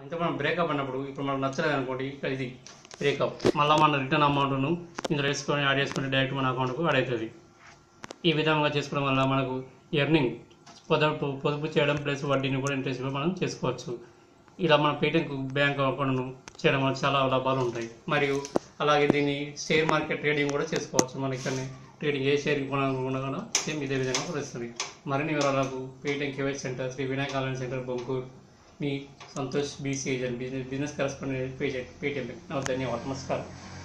అంటే మనం బ్రేకప్ అన్నప్పుడు ఇప్పుడు మనకు నచ్చలేదు అనుకోండి ఇక్కడ ఇది బ్రేకప్ మళ్ళీ మన రిటర్న్ అమౌంట్ను ఇందులో వేసుకొని యాడ్ చేసుకుంటే డైరెక్ట్ మన అకౌంట్కు యాడ్ అవుతుంది ఈ విధంగా చేసుకోవడం వల్ల మనకు ఎర్నింగ్ పొదుపు పొదుపు చేయడం ప్లస్ వడ్డీని కూడా ఇంట్రెస్ట్ కూడా మనం చేసుకోవచ్చు ఇలా మన పేటిఎం బ్యాంక్ అకౌంట్ను చేయడం వల్ల చాలా లాభాలు ఉంటాయి మరియు అలాగే దీన్ని షేర్ మార్కెట్ ట్రేడింగ్ కూడా చేసుకోవచ్చు మన ఇక్కడ ట్రేడింగ్ ఏ షేర్ కొనాలనుకున్నా కూడా సేమ్ ఇదే విధంగా కూడా వస్తుంది మరిన్ని వివరాలకు Paytm KYC centre Shri Vinayaka online centre Bonkur మీ Santosh BC agent business business correspondent పేజెంట్ పేటిఎం ధన్యవాదాలు నమస్కారం